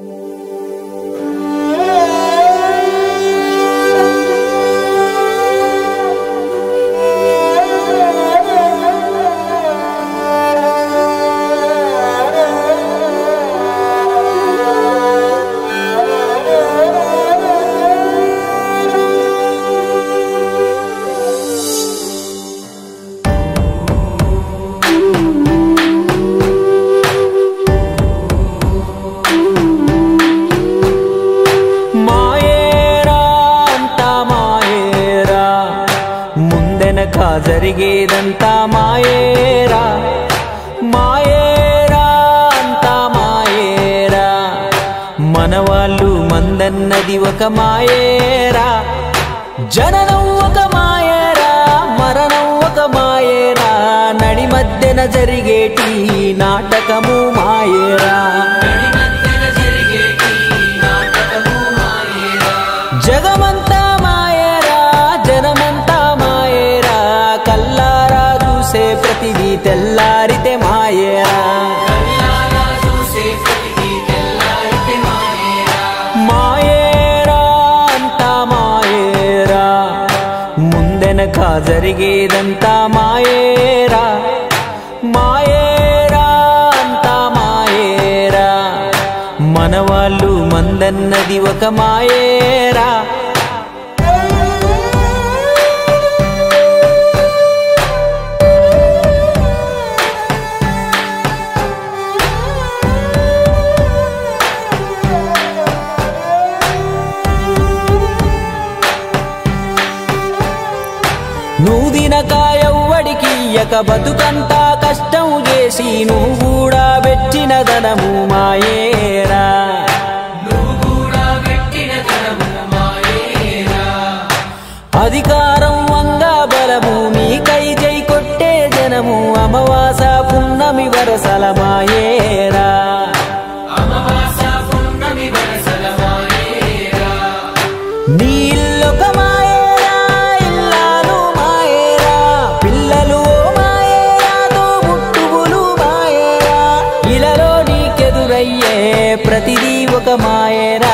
మాయేరా అంతా మాయేరా ముందెనక జరిగేదంతా మాయేరా మాయేరా అంతా మాయేరా మన వాళ్ళు మందన్నది ఒక మాయేరా జననం ఒక మాయేరా మరణం ఒక మాయేరా నడి మధ్యన జరిగేటి నాటకము మాయేరా జగమంతా మాయేరా జనమంతా మాయేరా కల్లారా చూసే ప్రతిదీ తెల్లారితే మాయేరా మాయేరా అంతా మాయేరా ముందెనక జరిగేదంతా మాయేరా మాయేరా అంతా మాయేరా మన వాళ్ళు మందన్నది ఒక మాయేరా నువ్వు తినకాయవ్వడికి ఇయ్యక బతుకంతా కష్టం చేసి నువ్వు కూడా పెట్టిన ధనము మాయేరా అధికారం వంగా బలము నీకై జై కొట్టే జనము అమవాస పున్నమి వరసల మాయేరా నీ ఇల్లొక మాయేరా ఇల్లాలు మాయేరా పిల్లలు ఓ మాయేరా తోబుట్టువులు మాయేరా ఇలలో నీకెదురయ్యే ప్రతిదీ ఒక మాయేరా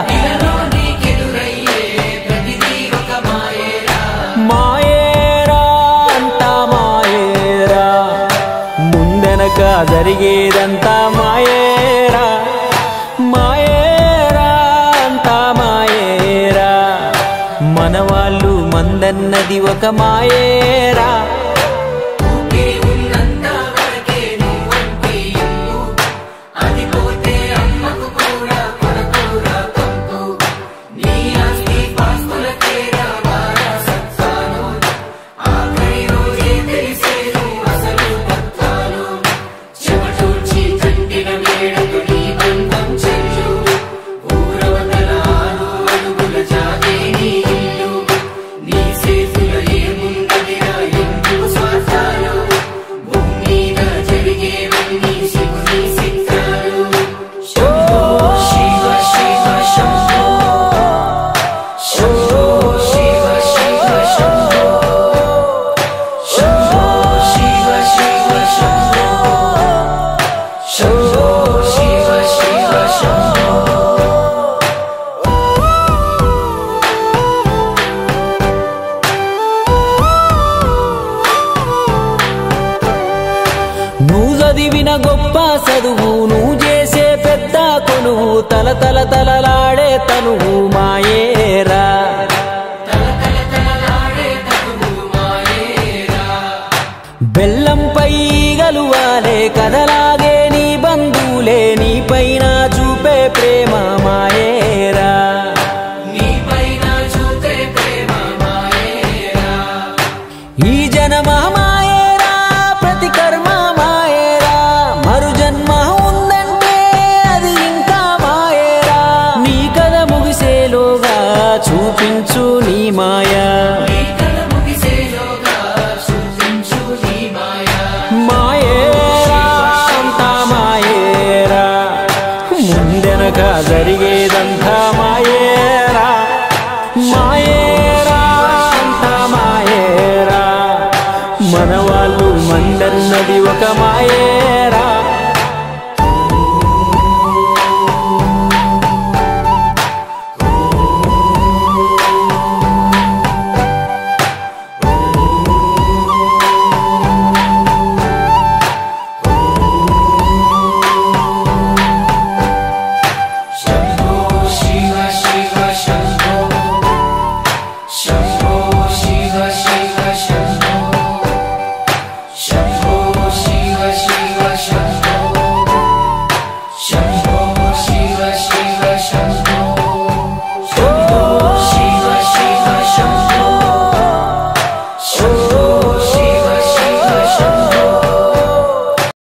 మాయేరా అంతా మాయేరా ముందెనక జరిగేదంతా మాయేరా మాయేరా అంతా మాయేరా మన వాళ్ళు మందన్నది ఒక మాయేరా నువ్వు చదివిన గొప్ప చదువు నువ్వు చేసే పెద్ద కొనువు తల తల తలలాడే తనువు మాయేరా బెల్లంపై గలువాలే కదలాగే నీ బంధువులే నీ పైన చూపే ప్రేమ మాయేరా ఈ జనమ మాయేరా ప్రతి కర్మ మాయేరా మరు జన్మ ఉందంటే అది ఇంకా మాయేరా నీ కథ ముగిసేలోగా చూపించు నీ మాయా